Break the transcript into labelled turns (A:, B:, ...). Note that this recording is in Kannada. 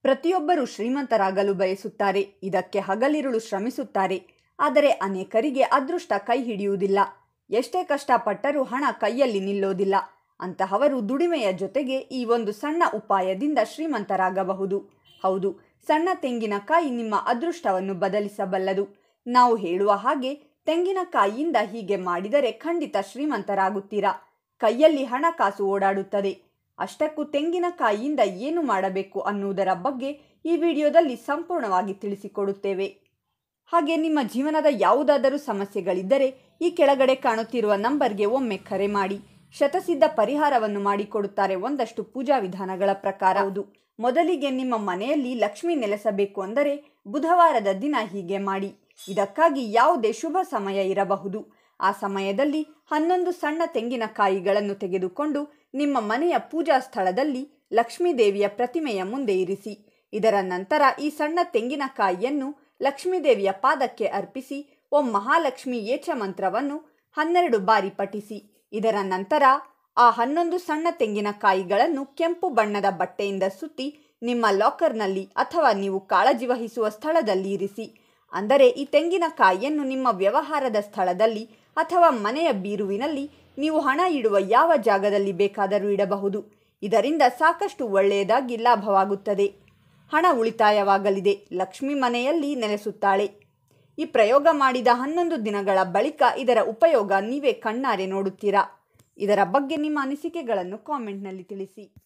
A: ಪ್ರತಿಯೊಬ್ಬರೂ ಶ್ರೀಮಂತರಾಗಲು ಬಯಸುತ್ತಾರೆ ಇದಕ್ಕೆ ಹಗಲಿರುಳು ಶ್ರಮಿಸುತ್ತಾರೆ ಆದರೆ ಅನೇಕರಿಗೆ ಅದೃಷ್ಟ ಕೈ ಹಿಡಿಯುವುದಿಲ್ಲ ಎಷ್ಟೇ ಕಷ್ಟಪಟ್ಟರೂ ಹಣ ಕೈಯಲ್ಲಿ ನಿಲ್ಲೋದಿಲ್ಲ ಅಂತಹವರು ದುಡಿಮೆಯ ಜೊತೆಗೆ ಈ ಒಂದು ಸಣ್ಣ ಉಪಾಯದಿಂದ ಶ್ರೀಮಂತರಾಗಬಹುದು ಹೌದು ಸಣ್ಣ ತೆಂಗಿನಕಾಯಿ ನಿಮ್ಮ ಅದೃಷ್ಟವನ್ನು ಬದಲಿಸಬಲ್ಲದು ನಾವು ಹೇಳುವ ಹಾಗೆ ತೆಂಗಿನಕಾಯಿಯಿಂದ ಹೀಗೆ ಮಾಡಿದರೆ ಖಂಡಿತ ಶ್ರೀಮಂತರಾಗುತ್ತೀರಾ ಕೈಯಲ್ಲಿ ಹಣಕಾಸು ಓಡಾಡುತ್ತದೆ ಅಷ್ಟಕ್ಕೂ ತೆಂಗಿನಕಾಯಿಯಿಂದ ಏನು ಮಾಡಬೇಕು ಅನ್ನುವುದರ ಬಗ್ಗೆ ಈ ವಿಡಿಯೋದಲ್ಲಿ ಸಂಪೂರ್ಣವಾಗಿ ತಿಳಿಸಿಕೊಡುತ್ತೇವೆ ಹಾಗೆ ನಿಮ್ಮ ಜೀವನದ ಯಾವುದಾದರೂ ಸಮಸ್ಯೆಗಳಿದ್ದರೆ ಈ ಕೆಳಗಡೆ ಕಾಣುತ್ತಿರುವ ನಂಬರ್ಗೆ ಒಮ್ಮೆ ಕರೆ ಮಾಡಿ ಶತಸಿದ್ಧ ಪರಿಹಾರವನ್ನು ಮಾಡಿಕೊಡುತ್ತಾರೆ ಒಂದಷ್ಟು ಪೂಜಾ ವಿಧಾನಗಳ ಪ್ರಕಾರ ಹೌದು ಮೊದಲಿಗೆ ನಿಮ್ಮ ಮನೆಯಲ್ಲಿ ಲಕ್ಷ್ಮಿ ನೆಲೆಸಬೇಕು ಅಂದರೆ ಬುಧವಾರದ ದಿನ ಹೀಗೆ ಮಾಡಿ ಇದಕ್ಕಾಗಿ ಯಾವುದೇ ಶುಭ ಸಮಯ ಇರಬಹುದು ಆ ಸಮಯದಲ್ಲಿ ಹನ್ನೊಂದು ಸಣ್ಣ ತೆಂಗಿನಕಾಯಿಗಳನ್ನು ತೆಗೆದುಕೊಂಡು ನಿಮ್ಮ ಮನೆಯ ಪೂಜಾ ಸ್ಥಳದಲ್ಲಿ ಲಕ್ಷ್ಮೀ ದೇವಿಯ ಪ್ರತಿಮೆಯ ಮುಂದೆ ಇರಿಸಿ ಇದರ ನಂತರ ಈ ಸಣ್ಣ ತೆಂಗಿನಕಾಯಿಯನ್ನು ಲಕ್ಷ್ಮೀದೇವಿಯ ಪಾದಕ್ಕೆ ಅರ್ಪಿಸಿ ಓಂ ಮಹಾಲಕ್ಷ್ಮಿ ಏಚ ಮಂತ್ರವನ್ನು ಹನ್ನೆರಡು ಬಾರಿ ಪಠಿಸಿ ಇದರ ನಂತರ ಆ ಹನ್ನೊಂದು ಸಣ್ಣ ತೆಂಗಿನಕಾಯಿಗಳನ್ನು ಕೆಂಪು ಬಣ್ಣದ ಬಟ್ಟೆಯಿಂದ ಸುತ್ತಿ ನಿಮ್ಮ ಲಾಕರ್ನಲ್ಲಿ ಅಥವಾ ನೀವು ಕಾಳಜಿ ವಹಿಸುವ ಸ್ಥಳದಲ್ಲಿ ಇರಿಸಿ ಅಂದರೆ ಈ ತೆಂಗಿನಕಾಯಿಯನ್ನು ನಿಮ್ಮ ವ್ಯವಹಾರದ ಸ್ಥಳದಲ್ಲಿ ಅಥವಾ ಮನೆಯ ಬೀರುವಿನಲ್ಲಿ ನೀವು ಹಣ ಇಡುವ ಯಾವ ಜಾಗದಲ್ಲಿ ಬೇಕಾದರೂ ಇಡಬಹುದು ಇದರಿಂದ ಸಾಕಷ್ಟು ಒಳ್ಳೆಯದಾಗಿ ಲಾಭವಾಗುತ್ತದೆ ಹಣ ಉಳಿತಾಯವಾಗಲಿದೆ ಲಕ್ಷ್ಮಿ ಮನೆಯಲ್ಲಿ ನೆಲೆಸುತ್ತಾಳೆ ಈ ಪ್ರಯೋಗ ಮಾಡಿದ ಹನ್ನೊಂದು ದಿನಗಳ ಬಳಿಕ ಇದರ ಉಪಯೋಗ ನೀವೇ ಕಣ್ಣಾರೆ ನೋಡುತ್ತೀರಾ ಇದರ ಬಗ್ಗೆ ನಿಮ್ಮ ಅನಿಸಿಕೆಗಳನ್ನು ಕಾಮೆಂಟ್ನಲ್ಲಿ ತಿಳಿಸಿ